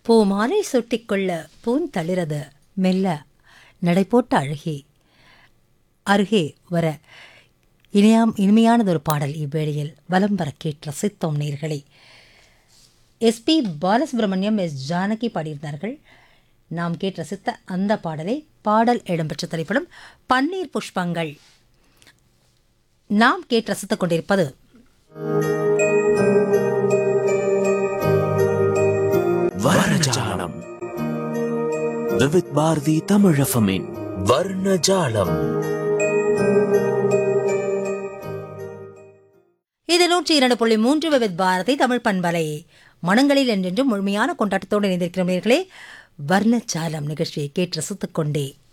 பூமாலை சுட்டிக்கொள்ள பூந்தளிரது மெல்ல நடைபோட்ட அழகே அருகே வர இனியாம் இனிமையானதொரு பாடல் இவ்வேளையில் வலம் வர கேட்டு ரசித்தோம் நேர்களே எஸ்பி பாலசுப்ரமணியம் எஸ் ஜானகி பாடியிருந்தார்கள் நாம் கேட்டு ரசித்த அந்த பாடலை பாடல் இடம்பெற்ற திரைப்படம் பன்னீர் புஷ்பங்கள் நாம் கேட்டு ரசித்துக் கொண்டிருப்பது வர்ணஜாலம் விவித் பாரதி தமிழஃபமின் வர்ணஜாலம் இது நூற்றி இரண்டு புள்ளி மூன்று விவித் பாரதி தமிழ் பண்பலை மனங்களில் என்றென்றும் முழுமையான கொண்டாட்டத்தோடு இணைந்திருக்கிறவர்களே வர்ணச்சாலம் நிகழ்ச்சியை கேட்டு ரசித்துக் கொண்டே